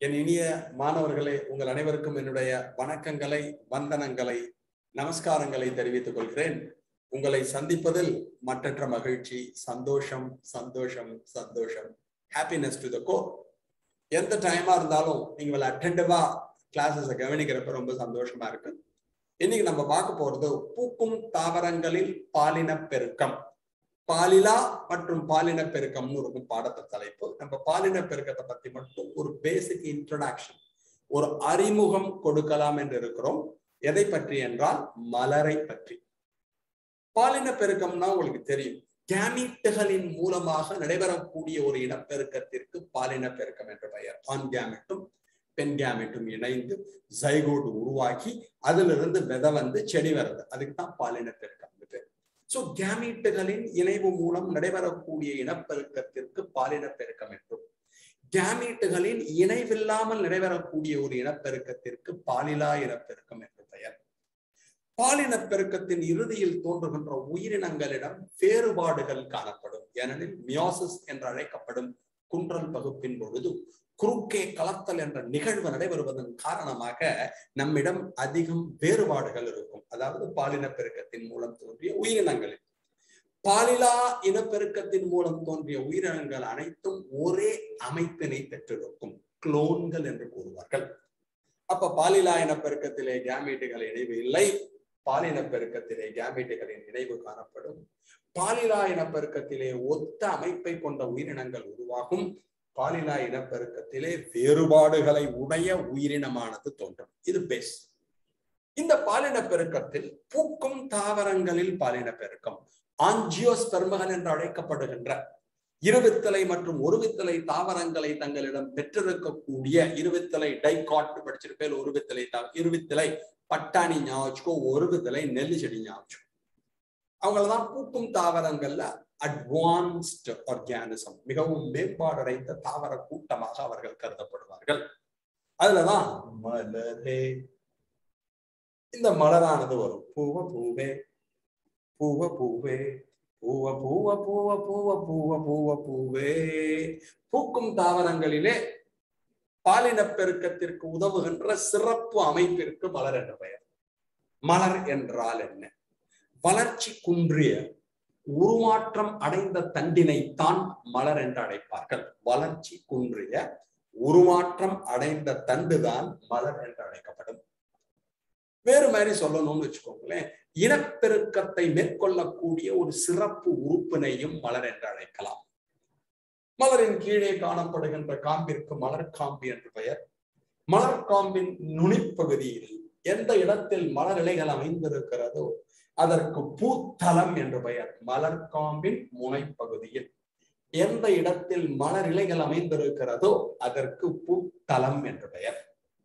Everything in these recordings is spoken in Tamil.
என் இனிய மாணவர்களே உங்கள் அனைவருக்கும் என்னுடைய வணக்கங்களை வந்தனங்களை நமஸ்காரங்களை தெரிவித்துக் கொள்கிறேன் உங்களை சந்திப்பதில் மற்றற்ற மகிழ்ச்சி சந்தோஷம் சந்தோஷம் சந்தோஷம் ஹாப்பினஸ் டு த கோர் எந்த டைமா இருந்தாலும் நீங்க அட்டென்டிவா கிளாஸஸை கவனிக்கிறப்ப ரொம்ப சந்தோஷமா இருக்கு இன்னைக்கு நம்ம பார்க்க போறது பூக்கும் தாவரங்களில் பாலின பெருக்கம் பாலிலா மற்றும் பாலின பெருக்கம்னு இருக்கும் பாடத்த தலைப்பு நம்ம பாலின பெருக்கத்தை பத்தி மட்டும் ஒரு பேசிக் இன்ட்ரோடக்ஷன் ஒரு அறிமுகம் கொடுக்கலாம் என்று இருக்கிறோம் எதை பற்றி என்றால் மலரை பற்றி பாலின பெருக்கம்னா உங்களுக்கு தெரியும் கேமிட்டுகளின் மூலமாக நடைபெறக்கூடிய ஒரு இனப்பெருக்கத்திற்கு பாலின பெருக்கம் என்ற பெயர் ஆண் கேமெட்டும் பெண் கேமெட்டும் இணைந்து ஜைகோட் உருவாக்கி அதிலிருந்து விதை வந்து செடி வருது அதுக்கு தான் பாலின பெருக்கம் பேர் சோ கேமீட்டுகளின் இணைவு மூலம் நடைபெறக்கூடிய இனப்பெருக்கத்திற்கு பாலின பெருக்கம் என்றும் கேமீட்டுகளின் இணைவில்லாமல் நடைபெறக்கூடிய ஒரு இனப்பெருக்கத்திற்கு பாலிலா இனப்பெருக்கம் என்று பெயர் பாலின பெருக்கத்தின் இறுதியில் தோன்றுகின்ற உயிரினங்களிடம் வேறுபாடுகள் காணப்படும் ஏனெனில் மியோசிஸ் என்று அழைக்கப்படும் குன்றல் பகுப்பின் பொழுது குறுக்கே கலத்தல் என்ற நிகழ்வு நடைபெறுவதன் காரணமாக நம்மிடம் அதிகம் வேறுபாடுகள் இருக்கும் அதாவது பாலின பெருக்கத்தின் மூலம் தோன்றிய உயிரினங்களில் பாலிலா இனப்பெருக்கத்தின் மூலம் தோன்றிய உயிரினங்கள் அனைத்தும் ஒரே அமைப்பினை பெற்றிருக்கும் குளோன்கள் என்று கூறுவார்கள் அப்ப பாலிலா இனப்பெருக்கத்திலே கேமீட்டுகள் இணைவு இல்லை பாலின பெருக்கத்திலே கேமீட்டுகளின் இணைவு காணப்படும் பாலிலா இனப்பெருக்கத்திலே ஒத்த அமைப்பை கொண்ட உயிரினங்கள் உருவாகும் பாலிலா இனப்பெருக்கத்திலே வேறுபாடுகளை உடைய உயிரினமானது தோன்றும் இது பேஸ் இந்த பாலின பெருக்கத்தில் பூக்கும் தாவரங்களில் பாலின பெருக்கம் ஆஞ்சியோஸ்பெர்மகள் என்று அழைக்கப்படுகின்ற இருவித்தலை மற்றும் ஒருவித்தலை தாவரங்களை தங்களிடம் பெற்றிருக்கக்கூடிய இருவித்தலை டைகாட் படிச்சிருப்பேன் ஒருவித்தலை இருவித்தலை பட்டாணி ஞாபகம் ஒருவித்தலை நெல்லு செடி ஞாபகம் அவங்களதான் பூக்கும் தாவரங்கள்ல அட்வான்ஸ்ட் ஆர்கானிசம் மிகவும் மேம்பாடடைந்த தாவர கூட்டமாக அவர்கள் கருதப்படுவார்கள் அதுலதான் மலரே இந்த மலரானது வரும் பூவ பூவே பூவ பூவே பூவ பூவ பூவ பூவ பூவ பூவ பூவே பூக்கும் தாவரங்களிலே பாலின பெருக்கத்திற்கு உதவுகின்ற சிறப்பு அமைப்பிற்கு மலர் என்ற பெயர் மலர் என்றால் என்ன வளர்ச்சி குன்றிய உருமாற்றம் அடைந்த தண்டினை தான் மலர் என்று அழைப்பார்கள் வளர்ச்சி குன்றிய உருமாற்றம் அடைந்த தண்டுதான் மலர் என்று அழைக்கப்படும் வேறு மாதிரி சொல்லணும்னு வச்சுக்கோங்களேன் இனப்பெருக்கத்தை மேற்கொள்ளக்கூடிய ஒரு சிறப்பு உறுப்பினையும் மலர் என்று அழைக்கலாம் மலரின் கீழே காணப்படுகின்ற காம்பிற்கு மலர் காம்பி என்று பெயர் மலர் காம்பின் நுனிப்பகுதியில் எந்த இடத்தில் மலர் இலைகள் அமைந்திருக்கிறதோ அதற்கு பூத்தலம் என்று பெயர் மலர் காம்பின் முனைப்பகுதியில் எந்த இடத்தில் மலர் இலைகள் அமைந்திருக்கிறதோ அதற்கு பூத்தலம் என்று பெயர்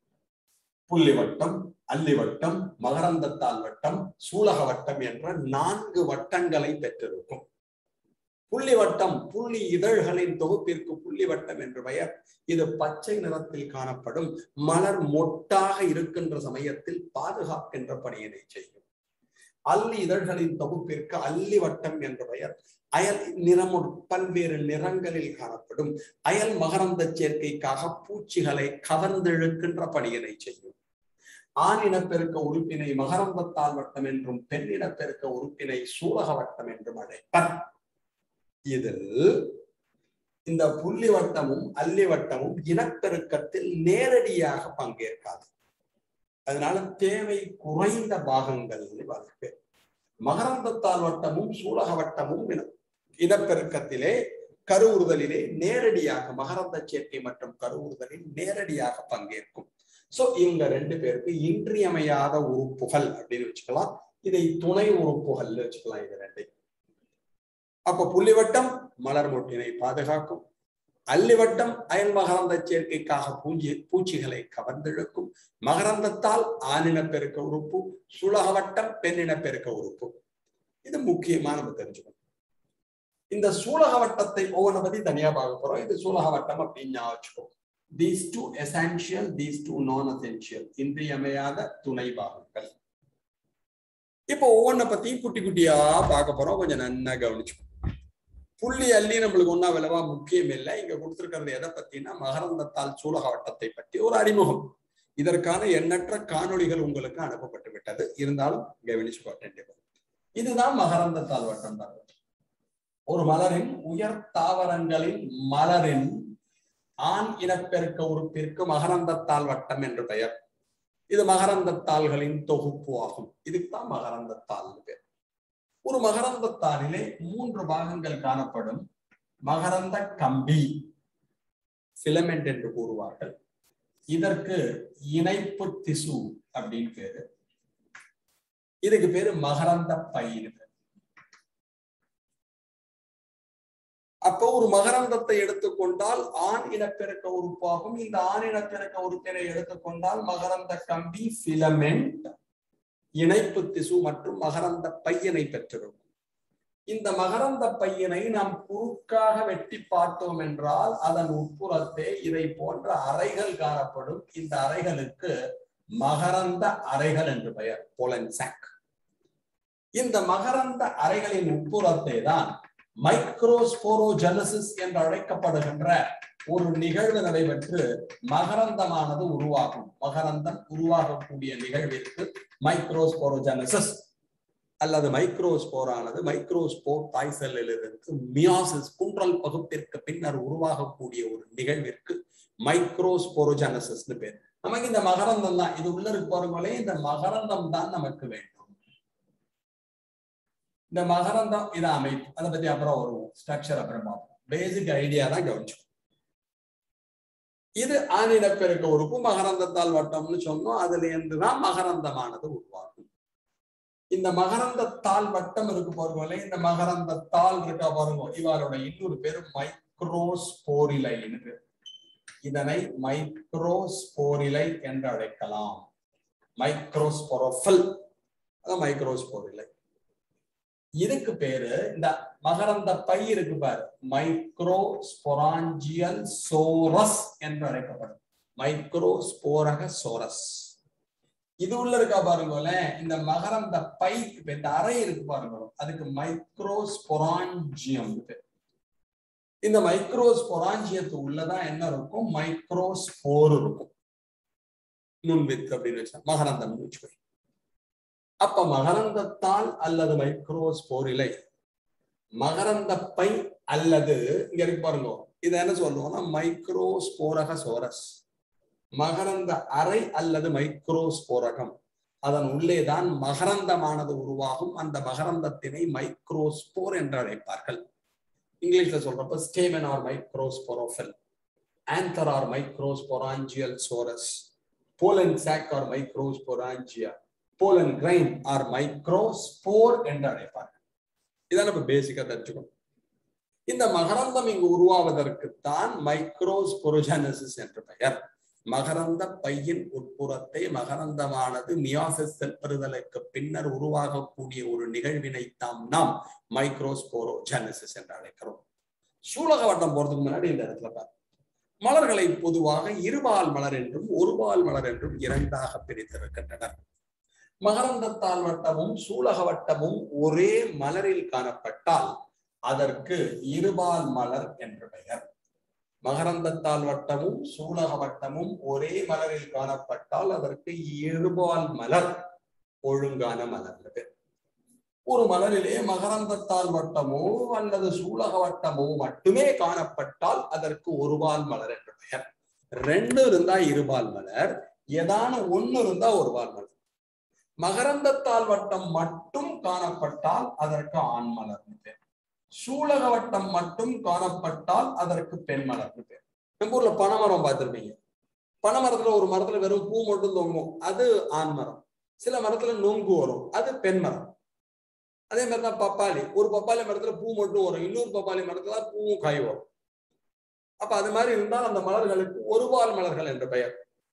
புள்ளிவட்டம் அல்லிவட்டம் மகரந்தத்தால் வட்டம் சூலக வட்டம் என்ற நான்கு வட்டங்களை பெற்றிருக்கும் புள்ளி வட்டம் புள்ளி இதழ்களின் தொகுப்பிற்கு புள்ளி வட்டம் என்று பெயர் இது பச்சை நிறத்தில் காணப்படும் மலர் மொட்டாக இருக்கின்ற சமயத்தில் பாதுகாக்கின்ற பணியினை செய்யும் அல்லி இதழ்களின் தொகுப்பிற்கு அல்லி வட்டம் என்ற பெயர் அயல் நிறமு பல்வேறு நிறங்களில் காணப்படும் அயல் மகரந்த சேர்க்கைக்காக பூச்சிகளை கவர்ந்தெழுக்கின்ற பணியினை செய்யும் ஆணினப்பெருக்க உறுப்பினை மகரந்தத்தால் வட்டம் என்றும் பெண்ணினப்பெருக்க உறுப்பினை சூலக வட்டம் என்றும் அழைப்பர் இதில் இந்த புள்ளி வட்டமும் அல்லி வட்டமும் இனப்பெருக்கத்தில் நேரடியாக பங்கேற்காது அதனால தேவை குறைந்த பாகங்கள் வளர்ப்பு மகரந்தத்தால் வட்டமும் சூலக வட்டமும் இனப்பெருக்கத்திலே கருவுறுதலிலே நேரடியாக மகரந்த சேர்க்கை மற்றும் கருவுறுதலில் நேரடியாக பங்கேற்கும் சோ இவங்க ரெண்டு பேருக்கு இன்றியமையாத உறுப்புகள் அப்படின்னு வச்சுக்கலாம் இதை துணை உறுப்புகள் வச்சுக்கலாம் இது ரெண்டையும் அப்ப புள்ளிவட்டம் மலர் மொட்டினை பாதுகாக்கும் அல்லிவட்டம் அயல் மகரந்த சேர்க்கைக்காக பூஞ்சி பூச்சிகளை கவர்ந்தெழுக்கும் மகரந்தத்தால் ஆணின பெருக்க உறுப்பு சுலகவட்டம் பெண்ணின பெருக்க உறுப்பு இது முக்கியமா நம்ம தெரிஞ்சுக்கணும் இந்த சூலகவட்டத்தை ஒவ்வொன்றை பத்தி தனியா பார்க்க போறோம் இது சூலகவட்டம் அப்படின்னு ஞாபகம் வச்சுக்கோ these two essential these two non essential இன்றியமையாத துணை பாகங்கள் இப்போ ஒவ்வொன்றை பத்தியும் குட்டி குட்டியா பார்க்க போறோம் கொஞ்சம் நன்னா கவனிச்சுக்கோ புள்ளி அள்ளி நம்மளுக்கு ஒன்னா விளவா முக்கியம் இல்லை இங்க கொடுத்திருக்கிறது எதை பத்தினா மகரந்தத்தால் சூலக வட்டத்தை பற்றி ஒரு அறிமுகம் இதற்கான எண்ணற்ற காணொளிகள் உங்களுக்கு அனுப்பப்பட்டு விட்டது இருந்தாலும் கவனிச்சு பார்த்தேன் இதுதான் மகரந்தத்தால் வட்டம் தான் ஒரு மலரின் உயர் தாவரங்களின் மலரின் ஆண் இனப்பெருக்க உறுப்பிற்கு மகரந்தத்தால் வட்டம் என்று பெயர் இது மகரந்தத்தாள்களின் தொகுப்பு ஆகும் இதுக்குதான் மகரந்தத்தாள் பேர் ஒரு மகரந்தத்தாளிலே மூன்று பாகங்கள் காணப்படும் மகரந்த கம்பி பிலமெண்ட் என்று கூறுவார்கள் இதற்கு இணைப்பு திசு அப்படின்னு பேரு இதுக்கு பேரு மகரந்த பயிர் அப்போ ஒரு மகரந்தத்தை எடுத்துக்கொண்டால் ஆண் இனப்பெருக்க உறுப்பாகும் இந்த ஆண் இனப்பெருக்க உறுப்பினை எடுத்துக்கொண்டால் மகரந்த கம்பி பிலமெண்ட் இணைப்பு திசு மற்றும் மகரந்த பையனை பெற்றிருக்கும் இந்த மகரந்த பையனை நாம் குறுக்காக வெட்டி பார்த்தோம் என்றால் அதன் உட்புறத்தே இதை போன்ற அறைகள் காணப்படும் இந்த அறைகளுக்கு மகரந்த அறைகள் என்று பெயர் போலன் சாக் இந்த மகரந்த அறைகளின் உட்புறத்தை தான் மைக்ரோஸ்போரோஜெனசிஸ் என்று அழைக்கப்படுகின்ற ஒரு நிகழ்வு நடைபெற்று மகரந்தமானது உருவாகும் மகரந்தம் உருவாகக்கூடிய நிகழ்விற்கு மைக்ரோஸ்போரோஜெனசிஸ் அல்லது மைக்ரோஸ்போரானது மைக்ரோஸ்போர் தாய் செல்லிலிருந்து மியாசிஸ் குன்றல் பகுப்பிற்கு பின்னர் உருவாகக்கூடிய ஒரு நிகழ்விற்கு மைக்ரோஸ்போரோஜெனசிஸ்னு பேர் நமக்கு இந்த மகரந்தம் தான் இது உள்ள இருக்கு பாருங்களே இந்த மகரந்தம் தான் நமக்கு வேண்டும் இந்த மகரந்தம் இது அமைப்பு அதை பத்தி அப்புறம் வருவோம் ஸ்ட்ரக்சர் அப்புறம் பார்ப்போம் பேசிக் ஐடியா தான் கவனிச்சோம் இது ஆணினப்பெருக்க உறுப்பு மகரந்தத்தால் வட்டம்னு சொன்னோம் அதுல இருந்துதான் மகரந்தமானது உருவாகும் இந்த மகரந்தத்தால் வட்டம் இருக்கு பாருங்களே இந்த மகரந்தத்தால் இருக்கா பாருங்க இவரோட இன்னொரு பேரு மைக்ரோஸ்போரிலைன்னு பேர் இதனை மைக்ரோஸ்போரிலை என்று அழைக்கலாம் மைக்ரோஸ்போரோஃபல் அதான் மைக்ரோஸ்போரிலை இதுக்கு பேரு இந்த மகரந்த பை இருக்கு பாரு மைக்ரோ ஸ்பொராஞ்சியல் சோரஸ் என்று அழைக்கப்படும் மைக்ரோ ஸ்போரக சோரஸ் இது உள்ள இருக்கா பாருங்களேன் இந்த மகரந்த பை இந்த அறை இருக்கு பாருங்க அதுக்கு மைக்ரோ ஸ்பொராஞ்சியம் இந்த மைக்ரோ ஸ்பொராஞ்சியத்து உள்ளதான் என்ன இருக்கும் மைக்ரோ ஸ்போர் இருக்கும் நுண்வித்து அப்படின்னு வச்சா மகரந்தம் வச்சுக்கோ அப்ப மகரந்தத்தால் அல்லது மைக்ரோஸ்போரிலை மகரந்த பை அல்லது இங்க இருக்கு பாருங்க இத என்ன சொல்லுவோம்னா மைக்ரோஸ்போரக சோரஸ் மகரந்த அறை அல்லது மைக்ரோஸ்போரகம் அதன் உள்ளேதான் மகரந்தமானது உருவாகும் அந்த மகரந்தத்தினை மைக்ரோஸ்போர் என்று அழைப்பார்கள் இங்கிலீஷ்ல சொல்றப்ப stamen or microsporophyll anther or microsporangial sorus pollen sac or microsporangia pollen grain or microspore என்று அழைப்பார்கள் இதான் நம்ம பேசிக்கா தெரிஞ்சுக்கணும் இந்த மகரந்தம் இங்கு உருவாவதற்குத்தான் மைக்ரோஸ்பொரோஜானசிஸ் என்று பெயர் மகரந்த பையின் உட்புறத்தை மகரந்தமானது மியாசிஸ் செல்பெறுதலுக்கு பின்னர் உருவாகக்கூடிய ஒரு நிகழ்வினை தாம் நாம் மைக்ரோஸ்போரோஜானசிஸ் என்று அழைக்கிறோம் சூலக வட்டம் போறதுக்கு முன்னாடி இந்த இடத்துல பாரு மலர்களை பொதுவாக இருபால் மலர் என்றும் ஒருபால் மலர் என்றும் இரண்டாக பிரித்திருக்கின்றனர் மகரந்தத்தால் வட்டமும் சூலக வட்டமும் ஒரே மலரில் காணப்பட்டால் அதற்கு இருபால் மலர் என்று பெயர் மகரந்தத்தால் வட்டமும் சூலக வட்டமும் ஒரே மலரில் காணப்பட்டால் அதற்கு இருபால் மலர் ஒழுங்கான மலர் பேர் ஒரு மலரிலே மகரந்தத்தால் வட்டமோ அல்லது சூலக வட்டமோ மட்டுமே காணப்பட்டால் அதற்கு ஒருபால் மலர் என்று பெயர் ரெண்டு இருந்தா இருபால் மலர் ஏதான ஒண்ணு இருந்தா ஒருபால் மலர் மகரந்தத்தால் வட்டம் மட்டும் காணப்பட்டால் அதற்கு ஆண் மலர் பேர் சூலக வட்டம் மட்டும் காணப்பட்டால் அதற்கு பெண் மலர் பேர் நம்ம ஊர்ல பனைமரம் பார்த்திருப்பீங்க பனைமரத்துல ஒரு மரத்துல வெறும் பூ மட்டும் தொங்கும் அது ஆண் மரம் சில மரத்துல நொங்கு வரும் அது பெண் மரம் அதே மாதிரிதான் பப்பாளி ஒரு பப்பாளி மரத்துல பூ மட்டும் வரும் இன்னொரு பப்பாளி மரத்துல பூவும் காய் வரும் அப்ப அது மாதிரி இருந்தால் அந்த மலர்களுக்கு ஒருபால் மலர்கள் என்ற பெயர்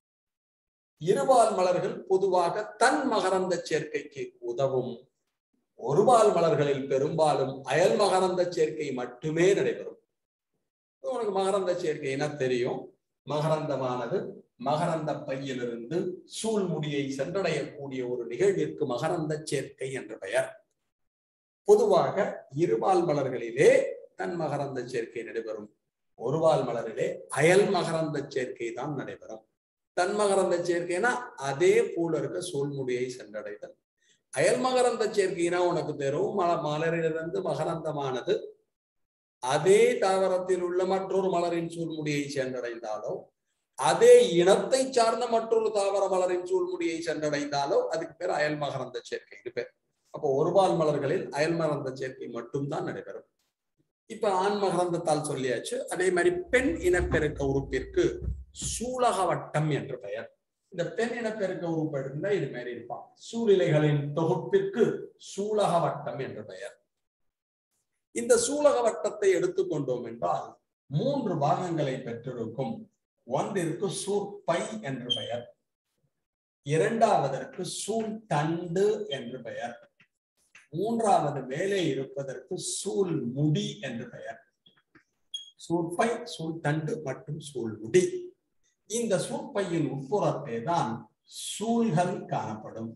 இருபால் மலர்கள் பொதுவாக தன் மகரந்த சேர்க்கைக்கு உதவும் ஒருபால் மலர்களில் பெரும்பாலும் அயல் மகரந்த சேர்க்கை மட்டுமே நடைபெறும் உனக்கு மகரந்த சேர்க்கைனா தெரியும் மகரந்தமானது மகரந்த பையிலிருந்து சூழ்முடியை சென்றடையக்கூடிய ஒரு நிகழ்விற்கு மகரந்த சேர்க்கை என்ற பெயர் பொதுவாக இருபால் மலர்களிலே தன் மகரந்த சேர்க்கை நடைபெறும் ஒருவால் மலரிலே அயல் மகரந்த சேர்க்கை தான் நடைபெறும் தன் மகரந்த சேர்க்கைனா அதே போல இருக்க சூழ்முடியை சென்றடைதல் அயல் மகரந்த சேர்க்கைனா உனக்கு தெரியும் மல மலரிலிருந்து மகரந்தமானது அதே தாவரத்தில் உள்ள மற்றொரு மலரின் சூழ்முடியை சென்றடைந்தாலோ அதே இனத்தை சார்ந்த மற்றொரு தாவர மலரின் சூழ்முடியை சென்றடைந்தாலோ அதுக்கு பேர் அயல் மகரந்த சேர்க்கை பேர் அப்போ ஒருபால் மலர்களில் அயல் மகரந்த சேர்க்கை மட்டும்தான் நடைபெறும் இப்ப ஆண் மகரந்தத்தால் சொல்லியாச்சு அதே மாதிரி பெண் இனப்பெருக்க உறுப்பிற்கு சூலகவட்டம் என்று பெயர் இந்த பெண் இனப்பெருக்க உறுப்பு எடுத்தா இது மாதிரி இருப்பான் சூழ்நிலைகளின் தொகுப்பிற்கு சூலகவட்டம் என்று பெயர் இந்த சூலகவட்டத்தை எடுத்துக்கொண்டோம் என்றால் மூன்று பாகங்களை பெற்றிருக்கும் ஒன்றிற்கு சூர்பை என்று பெயர் இரண்டாவதற்கு சூழ் தண்டு என்று பெயர் மூன்றாவது மேலே இருப்பதற்கு சூழ் முடி என்று பெயர் சூழ்பை சூழ் தண்டு மற்றும் சூழ் முடி இந்த சூழ்பையின் உட்புறத்தே தான் சூழ்கள் காணப்படும்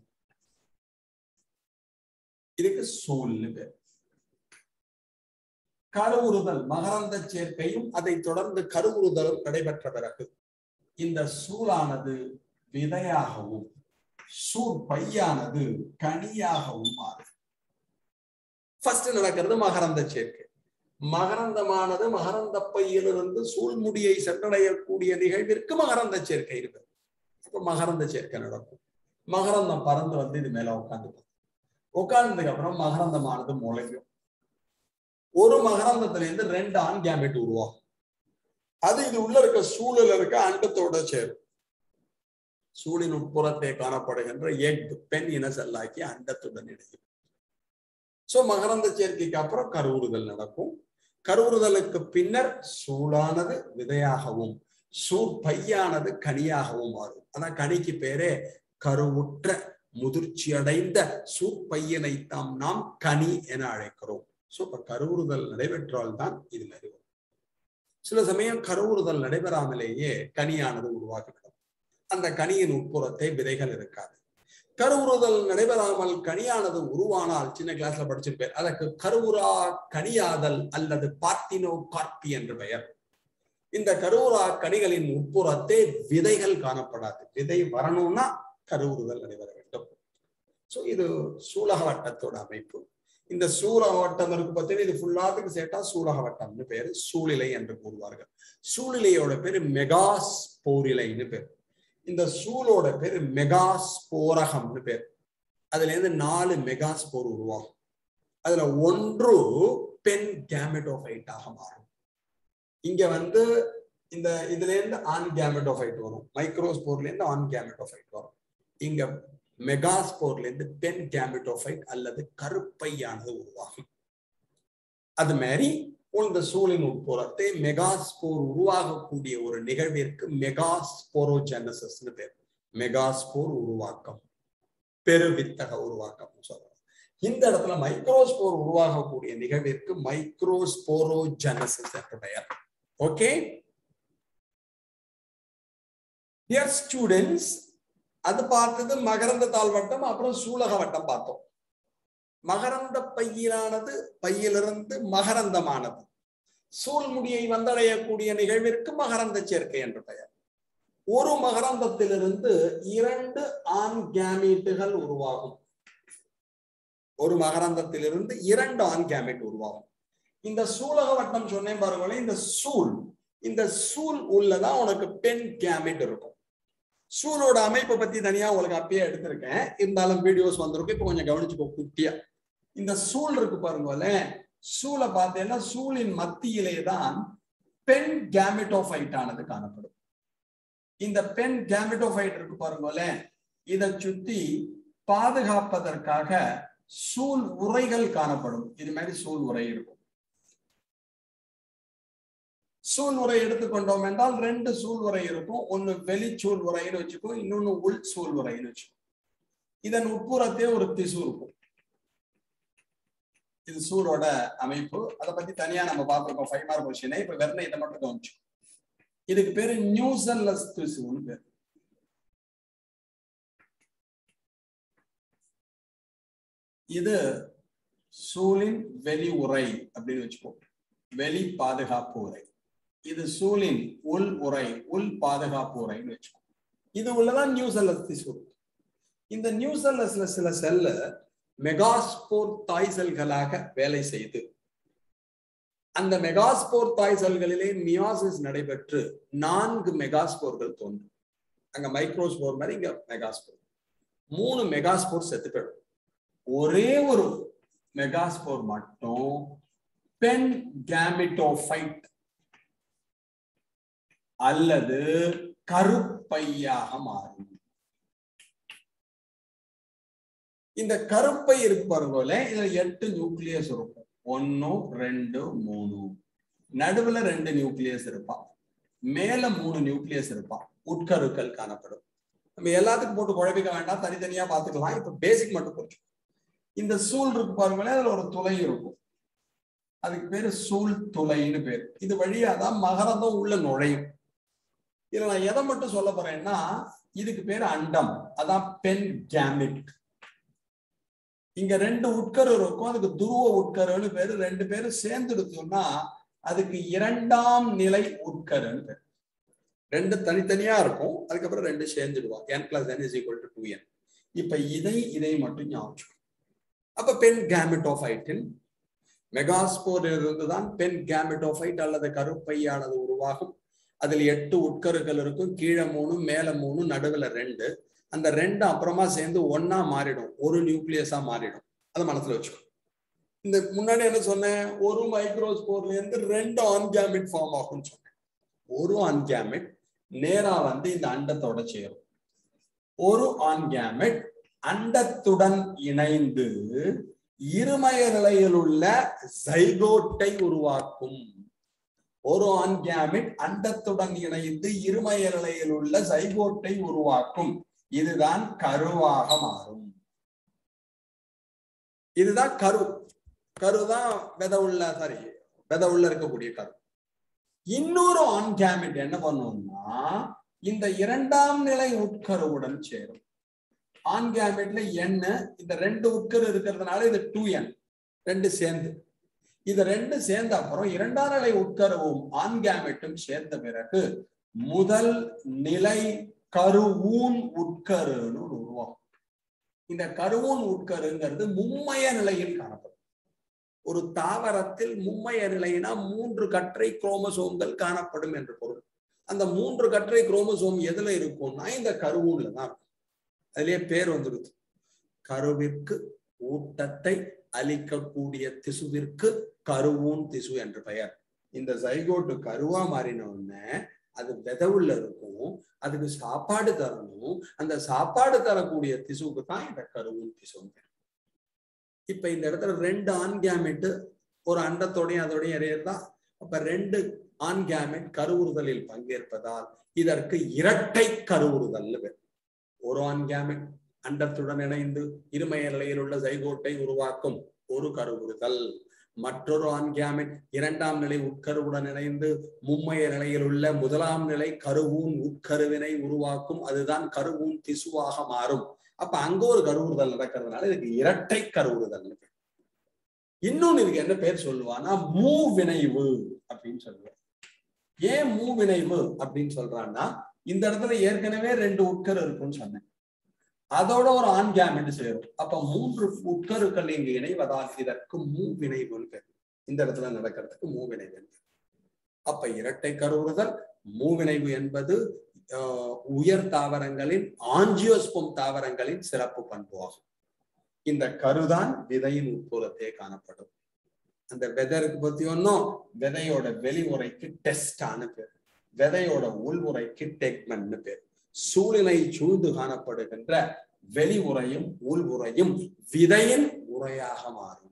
இதுக்கு சூழ்னு பேர் கருவுறுதல் மகரந்த சேர்க்கையும் அதை தொடர்ந்து கருவுறுதலும் நடைபெற்ற பிறகு இந்த சூளானது விதையாகவும் சூர் பையானது கனியாகவும் மாறும் ஃபர்ஸ்ட் நடக்கிறது மகரந்த சேர்க்கை மகரந்தமானது மகரந்த பையிலிருந்து சூழ்முடியை சென்றடையக்கூடிய நிகழ்விற்கு மகரந்த சேர்க்கை இருக்கு அப்ப மகரந்த சேர்க்கை நடக்கும் மகரந்தம் பறந்து வந்து இது மேல உட்காந்து உட்கார்ந்ததுக்கு அப்புறம் மகரந்தமானது முளைக்கும் ஒரு மகரந்தத்துல இருந்து ரெண்டு ஆண் கேமெட் உருவாகும் அது இது உள்ள இருக்க சூழல இருக்க அண்டத்தோட சேரும் சூழின் உட்புறத்தை காணப்படுகின்ற எக் பெண் இன செல்லாக்கி அண்டத்துடன் இணையும் சோ மகரந்த சேர்க்கைக்கு அப்புறம் கருவுறுதல் நடக்கும் கருவுறுதலுக்கு பின்னர் சூளானது விதையாகவும் சூழ் பையானது கனியாகவும் மாறும் ஆனா கனிக்கு பேரே கருவுற்ற முதிர்ச்சி அடைந்த சூப்பையனை தாம் நாம் கனி என அழைக்கிறோம் சோ இப்ப கருவுறுதல் நடைபெற்றால் தான் இது மாதிரி வரும் சில சமயம் கருவுறுதல் நடைபெறாமலேயே கனியானது உருவாகிவிடும் அந்த கனியின் உட்புறத்தை விதைகள் இருக்காது கருவுறுதல் நடைபெறாமல் கனியானது உருவானால் சின்ன கிளாஸ்ல படிச்சிருப்பேன் அதற்கு கருவுரா கனியாதல் அல்லது பார்த்தினோ கார்பி என்று பெயர் இந்த கருவுரா கனிகளின் உட்புறத்தே விதைகள் காணப்படாது விதை வரணும்னா கருவுறுதல் நடைபெற வேண்டும் சோ இது சூலக வட்டத்தோட அமைப்பு இந்த சூலக வட்டம் இருக்கு பார்த்தீங்கன்னா இது ஃபுல்லாத்துக்கு சேர்த்தா சூலக வட்டம்னு பேரு சூழிலை என்று கூறுவார்கள் சூழிலையோட பேரு மெகாஸ் போரிலைன்னு பேர் இந்த சூலோட பேரு மெகாஸ்போரகம்னு பேர் அதுல இருந்து நாலு மெகாஸ்போர் உருவாகும் அதுல ஒன்று பெண் கேமெட்டோஃபைட்டாக மாறும் இங்க வந்து இந்த இதுல இருந்து ஆன் கேமெட்டோஃபைட் வரும் மைக்ரோஸ்போர்ல இருந்து ஆன் கேமெட்டோஃபைட் வரும் இங்க மெகாஸ்போர்ல இருந்து பெண் கேமெட்டோஃபைட் அல்லது கருப்பையானது உருவாகும் அது மாதிரி இந்த சூழின் உட்புறத்தை மெகாஸ்போர் உருவாகக்கூடிய ஒரு நிகழ்விற்கு மெகாஸ்போரோஜெனசிஸ்னு பேர் மெகாஸ்போர் உருவாக்கம் பெருவித்தக உருவாக்கம் சொல்லலாம் இந்த இடத்துல மைக்ரோஸ்போர் உருவாகக்கூடிய நிகழ்விற்கு மைக்ரோஸ்போரோஜெனசிஸ் என்று பெயர் ஓகே டியர் ஸ்டூடெண்ட்ஸ் அது பார்த்தது மகரந்த தாள் வட்டம் அப்புறம் சூலக வட்டம் பார்த்தோம் மகரந்த பையிலானது பையிலிருந்து மகரந்தமானது சூழ்முடியை வந்தடையக்கூடிய நிகழ்விற்கு மகரந்த சேர்க்கை என்று பெயர் ஒரு மகரந்தத்திலிருந்து இரண்டு ஆண் கேமீட்டுகள் உருவாகும் ஒரு மகரந்தத்திலிருந்து இரண்டு ஆண் கேமெட் உருவாகும் இந்த சூலக வட்டம் சொன்னேன் பாருங்களேன் இந்த சூல் இந்த சூல் உள்ளதான் உனக்கு பெண் கேமெட் இருக்கும் சூலோட அமைப்பை பத்தி தனியா உங்களுக்கு அப்பயே எடுத்திருக்கேன் இருந்தாலும் வீடியோஸ் வந்திருக்கு இப்போ கொஞ்சம் கவனிச்சுக்கோ குட்டியா இந்த சூல் இருக்கு பாருங்களேன் சூலை பார்த்தேன்னா சூழின் மத்தியிலே தான் பெண் கேமிட்டோஃபைட் ஆனது காணப்படும் இந்த பெண் கேமிட்டோஃபைட் இருக்கு பாருங்களேன் இதை சுத்தி பாதுகாப்பதற்காக சூல் உரைகள் காணப்படும் இது மாதிரி சூல் உரை இருக்கும் சூல் உரை எடுத்துக்கொண்டோம் என்றால் ரெண்டு சூல் உரை இருக்கும் ஒன்னு வெளி சூல் உரைன்னு வச்சுக்கோ இன்னொன்னு உள் சூல் உரைன்னு வச்சுக்கோ இதன் உட்புறத்தே ஒரு திசு இருக்கும் இது சூலோட அமைப்பு அதை பத்தி தனியா நம்ம பார்த்திருக்கோம் ஃபைவ் மார்க் கொஸ்டினே இப்ப வெறும் இதை மட்டும் கவனிச்சு இதுக்கு பேரு நியூசன்லஸ் திசுன்னு பேரு இது சூலின் வெளி உரை அப்படின்னு வச்சுக்கோ வெளி பாதுகாப்பு உரை இது சூழின் உள் உரை உள் பாதுகாப்பு உரைன்னு வச்சுக்கோ இது உள்ளதான் நியூ செல்லஸ் திசு இந்த நியூ செல்லஸ்ல சில செல்ல மெகாஸ்போர் தாய் செல்களாக வேலை செய்து அந்த மெகாஸ்போர் தாய் செல்களிலே மியாசிஸ் நடைபெற்று நான்கு மெகாஸ்போர்கள் தோன்றும் அங்க மைக்ரோஸ்போர் மாதிரி இங்க மெகாஸ்போர் மூணு மெகாஸ்போர் செத்து போயிடும் ஒரே ஒரு மெகாஸ்போர் மட்டும் பென் கேமிட்டோஃபைட் அல்லது கருப்பையாக மாறும் இந்த கருப்பை இருப்பவர்கள இதுல எட்டு நியூக்ளியஸ் இருக்கும் ஒன்னு ரெண்டு மூணு நடுவுல ரெண்டு நியூக்ளியஸ் இருப்பான் மேல மூணு நியூக்ளியஸ் இருப்பான் உட்கருக்கள் காணப்படும் நம்ம எல்லாத்துக்கும் போட்டு குழப்பிக்க வேண்டாம் தனித்தனியா பாத்துக்கலாம் இப்ப பேசிக் மட்டும் கொஞ்சம் இந்த சூழ் இருக்கு பாருங்களேன் அதுல ஒரு துளை இருக்கும் அதுக்கு பேரு சூழ் துளைன்னு பேர் இது வழியா தான் மகரந்தம் உள்ள நுழையும் இதுல நான் எதை மட்டும் சொல்ல போறேன்னா இதுக்கு பேரு அண்டம் அதான் பென் கேமிட் இங்க ரெண்டு உட்கரு இருக்கும் அதுக்கு துருவ உட்கருன்னு பேரு ரெண்டு பேரும் சேர்ந்துடுத்தோம்னா அதுக்கு இரண்டாம் நிலை உட்கருன்னு பேர் ரெண்டு தனித்தனியா இருக்கும் அதுக்கப்புறம் ரெண்டு சேர்ந்துடுவா n plus n is equal to two n இப்ப இதை இதை மட்டும் ஞாபகம் அப்ப பென் கேமிட்டோஃபைட்டில் மெகாஸ்போர் இருந்துதான் பென் கேமிட்டோஃபைட் அல்லது கருப்பையானது உருவாகும் அதில் எட்டு உட்கருக்கள் இருக்கும் கீழே மூணு மேல மூணு நடுவுல ரெண்டு அந்த ரெண்டு அப்புறமா சேர்ந்து ஒன்னா மாறிடும் ஒரு நியூக்ளியஸா மாறிடும் அதை மனசுல வச்சுக்கோ இந்த முன்னாடி என்ன சொன்னேன் ஒரு மைக்ரோஸ்போர்ல இருந்து ரெண்டு ஆன்கேமிட் ஃபார்ம் ஆகும்னு சொன்னேன் ஒரு ஆன்கேமிட் நேரா வந்து இந்த அண்டத்தோட சேரும் ஒரு ஆன்கேமிட் அண்டத்துடன் இணைந்து இருமய நிலையில் உள்ள ஜைகோட்டை உருவாக்கும் ஒரு ஆன்கேமிட் அண்டத்துடன் இணைந்து இருமய நிலையில் உள்ள சைகோட்டை உருவாக்கும் இதுதான் கருவாக மாறும் இதுதான் கரு கருதான் விதை உள்ள சாரி விதை உள்ள இருக்கக்கூடிய கரு இன்னொரு ஆன்கேமிட் என்ன பண்ணும்னா இந்த இரண்டாம் நிலை உட்கருவுடன் சேரும் ஆன்கேமிட்ல எண்ண இந்த ரெண்டு உட்கரு இருக்கிறதுனால இது டூ என் ரெண்டு சேர்ந்து இது ரெண்டு சேர்ந்த அப்புறம் இரண்டாம் நிலை உட்கருவும் ஆன்கேமிட்டும் சேர்ந்த பிறகு முதல் நிலை கருவூன் உட்கருன்னு ஒரு உருவாகும் இந்த கருவூன் உட்கருங்கிறது மும்மைய நிலையில் காணப்படும் ஒரு தாவரத்தில் மும்மைய நிலைனா மூன்று கற்றை குரோமசோம்கள் காணப்படும் என்று பொருள் அந்த மூன்று கற்றை குரோமசோம் எதுல இருக்கும்னா இந்த கருவூன்ல தான் இருக்கும் அதுலயே பேர் வந்துடுது கருவிற்கு ஊட்டத்தை அளிக்கக்கூடிய திசுவிற்கு கருவூன் திசு என்று பெயர் இந்த சைகோட்டு கருவா மாறின உடனே அது விதவுள்ள இருக்கும் அதுக்கு சாப்பாடு தரணும் அந்த சாப்பாடு தரக்கூடிய திசுவுக்கு தான் இந்த கருவூன் திசு இப்ப இந்த இடத்துல ரெண்டு ஆன்கேமிட்டு ஒரு அண்டத்தோடையும் அதோடையும் இறையறதா அப்ப ரெண்டு ஆன்கேமிட் கருவுறுதலில் பங்கேற்பதால் இதற்கு இரட்டை கருவுறுதல் பேர் ஒரு ஆன்கேமிட் அண்டத்துடன் இணைந்து இருமய நிலையில் உள்ள சைகோட்டை உருவாக்கும் ஒரு கருவுறுதல் மற்றொரு ஆன்கேமிட் இரண்டாம் நிலை உட்கருவுடன் இணைந்து மும்மைய நிலையில் உள்ள முதலாம் நிலை கருவூன் உட்கருவினை உருவாக்கும் அதுதான் கருவூன் திசுவாக மாறும் அப்ப அங்க ஒரு கருவுறுதல் நடக்கிறதுனால இதுக்கு இரட்டை கருவுறுதல் இன்னொன்னு இதுக்கு என்ன பேர் சொல்லுவான்னா மூவினைவு அப்படின்னு சொல்லுவார் ஏன் மூவினைவு அப்படின்னு சொல்றான்னா இந்த இடத்துல ஏற்கனவே ரெண்டு உட்கரு இருக்குன்னு சொன்னேன் அதோட ஒரு ஆண் கேமெட் சேரும் அப்ப மூன்று உட்கருக்கள் இங்கு இணைவதால் இதற்கு மூவினைவுன்னு பேர் இந்த இடத்துல நடக்கிறதுக்கு மூவினைவு அப்ப இரட்டை கருவுறுதல் மூவினைவு என்பது உயர் தாவரங்களின் ஆஞ்சியோஸ்போம் தாவரங்களின் சிறப்பு பண்பு ஆகும் இந்த கருதான் விதையின் உட்புறத்தே காணப்படும் அந்த விதைக்கு பத்தி ஒன்னும் விதையோட வெளி உரைக்கு டெஸ்டான பேர் விதையோட உள் உரைக்கு டெக்மென்னு பேர் சூழ்நிலை சூழ்ந்து காணப்படுகின்ற வெளி உரையும் உள் உரையும் விதையின் உரையாக மாறும்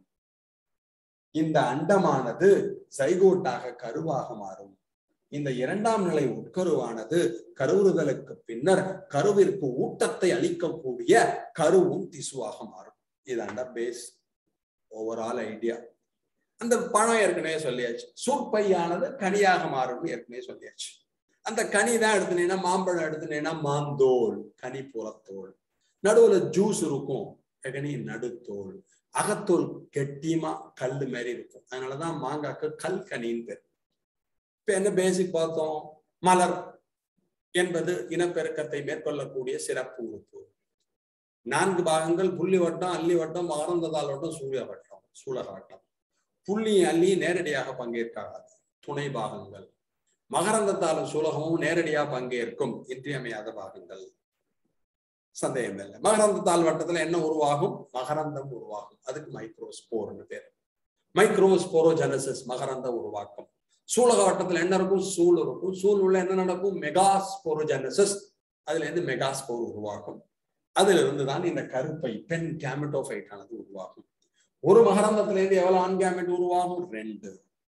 இந்த அண்டமானது சைகோட்டாக கருவாக மாறும் இந்த இரண்டாம் நிலை உட்கருவானது கருவுறுதலுக்கு பின்னர் கருவிற்கு ஊட்டத்தை அளிக்கக்கூடிய கருவும் திசுவாக மாறும் இதாண்டா பேஸ் ஓவரால் ஐடியா அந்த பழம் ஏற்கனவே சொல்லியாச்சு சூட்பையானது கனியாக மாறும்னு ஏற்கனவே சொல்லியாச்சு அந்த கனி தான் எடுத்துனீங்கன்னா மாம்பழம் எடுத்துனீங்கன்னா மாந்தோல் கனி புறத்தோல் நடுவுல ஜூஸ் இருக்கும் கனி நடுத்தோல் அகத்தோல் கெட்டியமா கல் மாதிரி இருக்கும் அதனாலதான் மாங்காக்கு கல் கனின்னு பேர் இப்ப என்ன பேசிக் பார்த்தோம் மலர் என்பது இனப்பெருக்கத்தை மேற்கொள்ளக்கூடிய சிறப்பு உறுப்பு நான்கு பாகங்கள் புள்ளி வட்டம் அல்லி வட்டம் மகரந்ததால் வட்டம் சூரிய வட்டம் சூழகாட்டம் புள்ளி அல்லி நேரடியாக பங்கேற்காது துணை பாகங்கள் மகரந்தத்தாலும் சூலகமும் நேரடியாக பங்கேற்கும் இன்றியமையாத பாகங்கள் சந்தேகம் இல்லை மகரந்தத்தால் வட்டத்துல என்ன உருவாகும் மகரந்தம் உருவாகும் அதுக்கு மைக்ரோஸ்போர்னு பேர் மைக்ரோஸ்போரோஜெனசிஸ் மகரந்த உருவாக்கம் சூலக வட்டத்துல என்ன இருக்கும் சூழ் இருக்கும் சூழ் உள்ள என்ன நடக்கும் மெகாஸ்போரோஜெனசிஸ் அதுல இருந்து மெகாஸ்போர் உருவாகும் அதுல இருந்து தான் இந்த கருப்பை பெண் கேமெட்டோஃபைட் ஆனது உருவாகும் ஒரு மகரந்தத்துல இருந்து எவ்வளவு ஆண் கேமெட் உருவாகும் ரெண்டு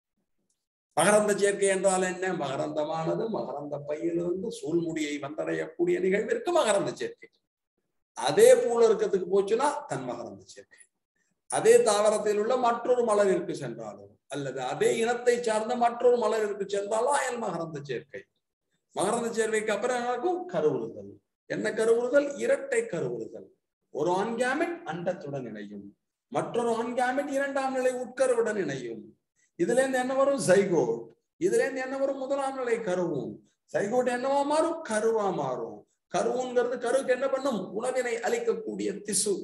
மகரந்த சேர்க்கை என்றால் என்ன மகரந்தமானது மகரந்த பையிலிருந்து சூழ்முடியை வந்தடையக்கூடிய நிகழ்விற்கு மகரந்த சேர்க்கை அதே பூல இருக்கிறதுக்கு போச்சுன்னா தன் மகரந்த சேர்க்கை அதே தாவரத்தில் உள்ள மற்றொரு மலரிற்கு சென்றாலும் அல்லது அதே இனத்தை சார்ந்த மற்றொரு மலரிற்கு சென்றாலும் அயல் மகரந்த சேர்க்கை மகரந்த சேர்க்கைக்கு அப்புறம் என்ன நடக்கும் கருவுறுதல் என்ன கருவுறுதல் இரட்டை கருவுறுதல் ஒரு ஆண் கேமெட் அண்டத்துடன் இணையும் மற்றொரு ஆண் கேமெட் இரண்டாம் நிலை உட்கருவுடன் இணையும் இதுல இருந்து என்ன வரும் சைகோட் இதுல இருந்து என்ன வரும் முதலாம் நிலை கருவும் சைகோட் என்னவா மாறும் கருவா மாறும் கருவுங்கிறது கருவுக்கு என்ன பண்ணும் உணவினை அளிக்கக்கூடிய திசு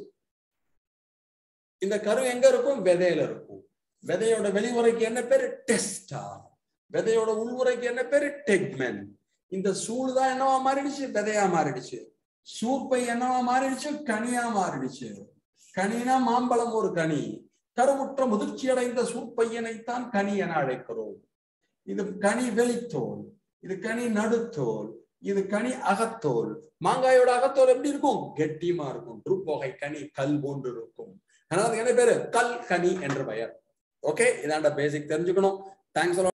இந்த கரு எங்க இருக்கும் விதையில இருக்கும் விதையோட வெளிமுறைக்கு என்ன பேரு டெஸ்டா விதையோட உள்முறைக்கு என்ன பேரு டெக்மென் இந்த சூழ் தான் என்னவா மாறிடுச்சு விதையா மாறிடுச்சு சூப்பை என்னவா மாறிடுச்சு கனியா மாறிடுச்சு கனினா மாம்பழம் ஒரு கனி கருவுற்ற முதிர்ச்சி அடைந்த சூப்பையனைத்தான் கனி என அழைக்கிறோம் இது கனி வெளித்தோல் இது கனி நடுத்தோல் இது கனி அகத்தோல் மாங்காயோட அகத்தோல் எப்படி இருக்கும் கெட்டியமா இருக்கும் ருப்போகை கனி கல் போன்று இருக்கும் அதனால என்ன பேரு கல் கனி என்று பெயர் ஓகே இதாண்ட பேசிக் தெரிஞ்சுக்கணும் தேங்க்ஸ்